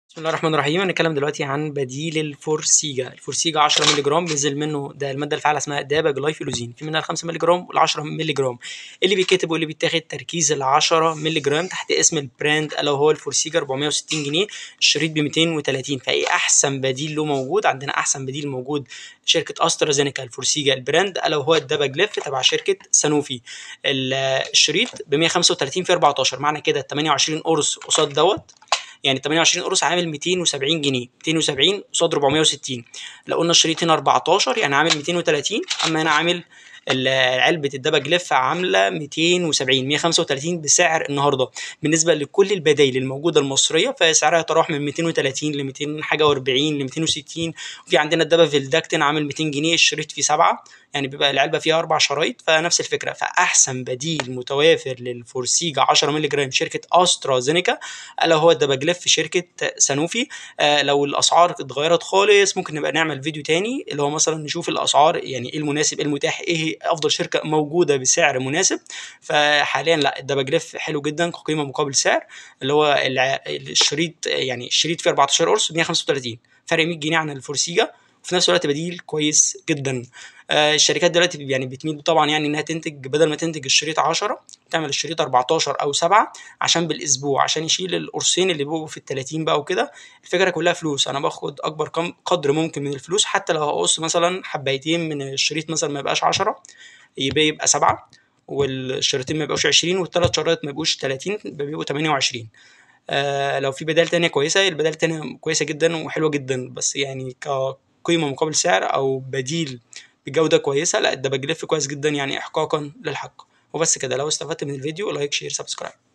بسم الله الرحمن الرحيم هنتكلم دلوقتي عن بديل الفورسيجا الفورسيجا 10 مللي جرام نزل منه ده الماده الفعاله اسمها دابا جلايفيلوزين في منها ال 5 مللي جرام وال 10 مللي جرام اللي بيتكتب واللي بيتاخد تركيز ال 10 مللي جرام تحت اسم البراند الا وهو الفورسيجا 460 جنيه الشريط ب 230 فايه احسن بديل له موجود عندنا احسن بديل موجود شركه استرازينيكا الفورسيجا البراند الا وهو الدابا جليف تبع شركه سانوفي الشريط ب 135 في 14 معنى كده 28 قرص قصاد دوت يعني 28 قرص عامل 270 جنيه 270 قصاد 460 لو قلنا الشريط هنا 14 يعني عامل 230 اما هنا عامل علبه الدبا جليف عامله 270 135 بسعر النهارده بالنسبه لكل البدائل الموجوده المصريه فسعرها يتراوح من 230 ل 200 حاجه و40 ل 260 وفي عندنا الدبا فيلداكتين عامل 200 جنيه الشريط فيه سبعه يعني بيبقى العلبه فيها اربع شرايط فنفس الفكره فاحسن بديل متوافر للفورسيجا 10 مللي جرام شركه استرازينيكا الا هو الدبا جليف شركه سانوفي آه لو الاسعار اتغيرت خالص ممكن نبقى نعمل فيديو تاني اللي هو مثلا نشوف الاسعار يعني ايه المناسب ايه المتاح ايه افضل شركه موجوده بسعر مناسب فحاليا لا الدبا جليف حلو جدا كقيمه مقابل سعر اللي هو الشريط يعني الشريط فيه 14 قرص 135 فرق 100 جنيه عن الفورسيجا وفي نفس الوقت بديل كويس جدا آه الشركات دلوقتي يعني بتميل طبعا يعني انها تنتج بدل ما تنتج الشريط 10 تعمل الشريط 14 او 7 عشان بالاسبوع عشان يشيل القرصين اللي بيبقوا في ال 30 بقى وكده الفكره كلها فلوس انا باخد اكبر كم قدر ممكن من الفلوس حتى لو هقص مثلا حبايتين من الشريط مثلا ما يبقاش 10 يبقى يبقى 7 والشريطين ما يبقوش 20 والثلاث شرايط ما يبقوش 30 بيبقوا 28 آه لو في بدائل تانية كويسة البدائل التانية كويسة جدا وحلوة جدا بس يعني كقيمة مقابل سعر أو بديل بجودة كويسة لا الدبا جليف كويس جدا يعني إحقاقا للحق وبس كده لو استفدت من الفيديو لايك شير سبسكرايب